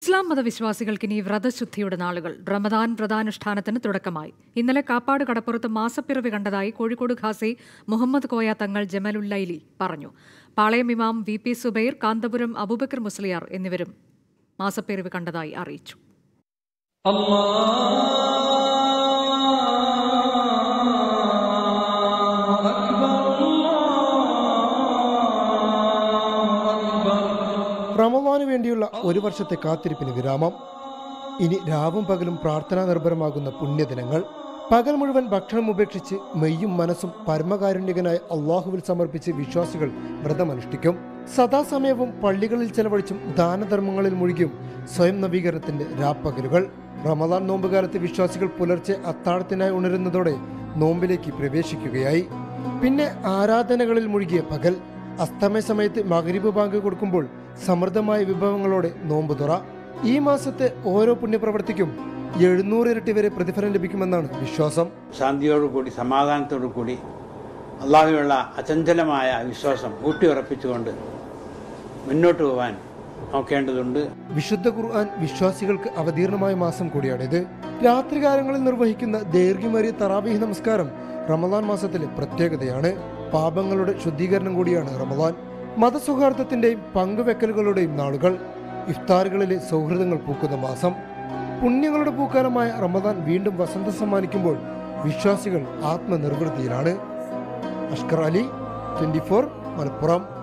ഇസ്ലാം മതവിശ്വാസികൾക്ക് ഇനി വ്രതശുദ്ധിയുടെ നാളുകൾ റമദാൻ വ്രതാനുഷ്ഠാനത്തിന് തുടക്കമായി ഇന്നലെ കാപ്പാട് കടപ്പുറത്ത് മാസപ്പിറവി കണ്ടതായി കോഴിക്കോട് ഖാസി മുഹമ്മദ് കോയ തങ്ങൾ ജമലുല്ലൈലി പറഞ്ഞു പാളയം ഇമാം വി പി സുബൈർ കാന്തപുരം അബൂബക്കർ മുസ്ലിയാർ എന്നിവരും മാസപ്പിറവി കണ്ടതായി അറിയിച്ചു റമവാനു വേണ്ടിയുള്ള ഒരു വർഷത്തെ കാത്തിരിപ്പിന് വിരാമം ഇനി രാവും പകലും പ്രാർത്ഥനാ നിർഭരമാകുന്ന പുണ്യദിനങ്ങൾ പകൽ മുഴുവൻ ഭക്ഷണം ഉപേക്ഷിച്ച് മെയ്യും മനസ്സും പരമകാരുണ്യകനായ അള്ളാഹുവിൽ സമർപ്പിച്ച് വിശ്വാസികൾ വ്രതമനുഷ്ഠിക്കും സദാസമയവും പള്ളികളിൽ ചെലവഴിച്ചും ദാനധർമ്മങ്ങളിൽ മുഴുകിയും സ്വയം നവീകരണത്തിന്റെ രാപ്പകലുകൾ റമദാൻ നോമ്പുകാലത്ത് വിശ്വാസികൾ പുലർച്ചെ അത്താഴത്തിനായി ഉണരുന്നതോടെ നോമ്പിലേക്ക് പ്രവേശിക്കുകയായി പിന്നെ ആരാധനകളിൽ മുഴുകിയ പകൽ അസ്തമയ സമയത്ത് മകരിബ് ബാങ്ക് കൊടുക്കുമ്പോൾ സമൃദ്ധമായ വിഭവങ്ങളോടെ നോമ്പ് തുറ ഈ മാസത്തെ ഓരോ പുണ്യപ്രവർത്തിക്കും എഴുന്നൂറ് ഇരട്ടി വരെ പ്രതിഫലം ലഭിക്കുമെന്നാണ് വിശ്വാസം ശാന്തിയോടുകൂടി സമാധാനത്തോടു കൂടി അള്ളാഹുവിനുള്ള അചഞ്ചലമായ വിശ്വാസം ഊട്ടിയുറപ്പിച്ചുകൊണ്ട് മുന്നോട്ട് പോകാൻ നോക്കേണ്ടതുണ്ട് വിശുദ്ധ ഖുർആൻ വിശ്വാസികൾക്ക് അവതീർണമായ മാസം കൂടിയാണിത് രാത്രികാലങ്ങളിൽ നിർവഹിക്കുന്ന ദൈർഘ്യമേറിയ തറാബീഹ് നമസ്കാരം റമദാൻ മാസത്തിലെ പ്രത്യേകതയാണ് പാപങ്ങളുടെ ശുദ്ധീകരണം കൂടിയാണ് റമദാൻ മതസൗഹാർദ്ദത്തിന്റെയും പങ്കുവെക്കലുകളുടെയും നാളുകൾ ഇഫ്താറുകളിലെ സൗഹൃദങ്ങൾ പൂക്കുന്ന മാസം പുണ്യങ്ങളുടെ പൂക്കാലമായ റമദാൻ വീണ്ടും വസന്തം സമ്മാനിക്കുമ്പോൾ വിശ്വാസികൾ ആത്മനിർവൃത്തിയിലാണ് അഷ്കർ അലി ട്വന്റി മലപ്പുറം